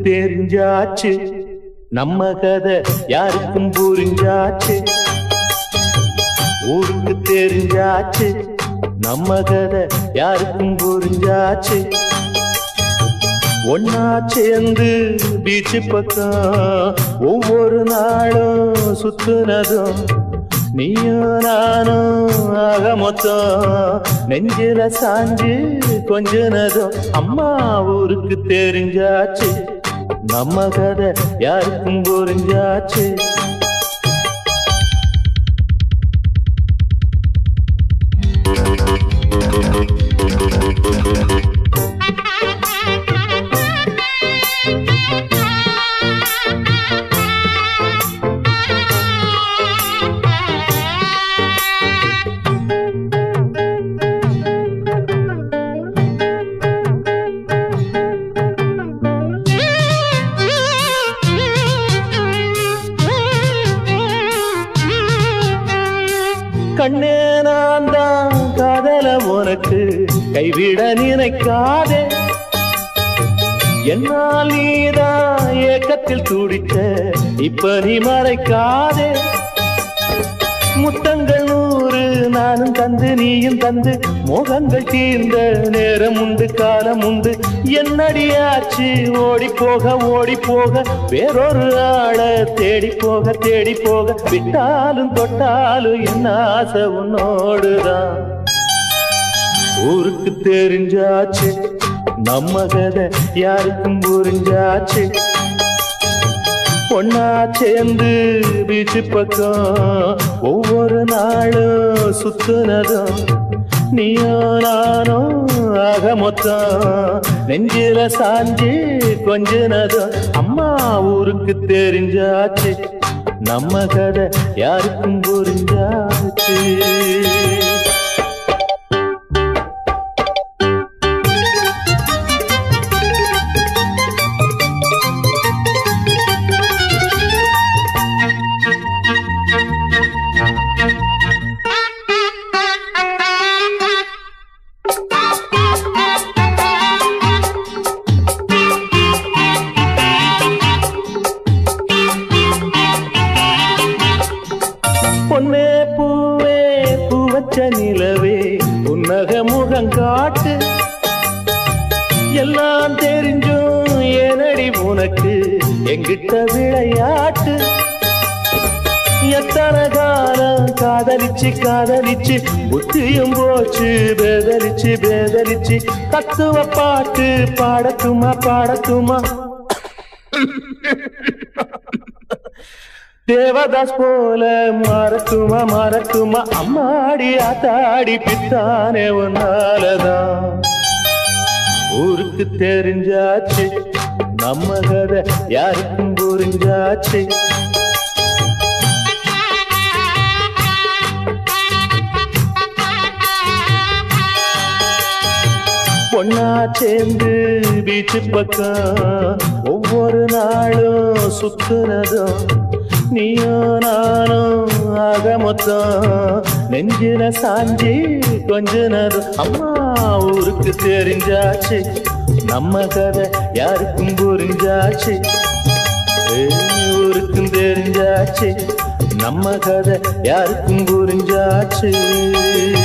தெரிஞ்சாச்சு நம்ம கதை யாருக்கும் புரிஞ்சாச்சு ஊருக்கு தெரிஞ்சாச்சு நம்ம கதை யாருக்கும் புரிஞ்சாச்சு ஒன்னா சேர்ந்து பீச்சு பக்கம் ஒவ்வொரு நாளும் சுத்துனதும் நீயும் நானும் ஆக மொத்தம் நெஞ்சில சாஞ்சு கொஞ்சனதும் அம்மா ஊருக்கு தெரிஞ்சாச்சு நம்ம கதை யாருக்கும் புரிஞ்சாச்சு கண்ணே நான் தான் காதல உனக்கு கைவிட நினைக்காதே என்னால் நீதான் ஏக்கத்தில் துடித்த இப்ப நீ மறைக்காதே முத்தங்கள் நூறு நானும் தந்து நீயும் தந்து மோகங்கள் தீர்ந்த நேரம் உண்டு காலம் உண்டு என்னடியாச்சு ஓடி போக ஓடி போக வேறொரு ஆள தேடி போக தேடி போக விட்டாலும் தொட்டாலும் என்ன ஆசை உன்னோடுதான் ஊருக்கு தெரிஞ்சாச்சு நம்ம கதை யாருக்கும் புரிஞ்சாச்சு ஒன்னா சேர்ந்து பீச்சு பக்கம் ஒவ்வொரு நாளும் சுத்துனதும் நீயோ நானோ ஆக மொத்தம் நெஞ்சில சாஞ்சி கொஞ்சனதும் அம்மா ஊருக்கு தெரிஞ்சாச்சு நம்ம கதை யாருக்கும் புரிஞ்சாச்சு பொன்னே பூவே பூவச்ச நிலவே உன்னக முகம் காட்டு எல்லாம் தெரிஞ்சும் ஏனடி உனக்கு எங்கிட்ட விளையாட்டு எத்தனை காலம் காதலிச்சு காதலிச்சு புத்தியும் போச்சு பேதலிச்சு பேதலிச்சு தத்துவ பாட்டு பாடட்டுமா பாடட்டுமா தேவதாஸ் போல மறக்குமா மறக்குமா அம்மாடி ஆத்தாடி பித்தானே உன்னாலதான் ஊருக்கு தெரிஞ்சாச்சு நம்ம கதை யாருக்கும் புரிஞ்சாச்சு பொண்ணா சேர்ந்து பீச்சு பக்கம் ஒவ்வொரு நாளும் சுத்துனதும் நீயோ நானும் ஆக மொத்தம் நெஞ்சில சாஞ்சி கொஞ்சனதும் அம்மா ஊருக்கு தெரிஞ்சாச்சு நம்ம கதை யாருக்கும் புரிஞ்சாச்சு ஏய், ஊருக்கும் தெரிஞ்சாச்சு நம்ம கதை யாருக்கும் புரிஞ்சாச்சு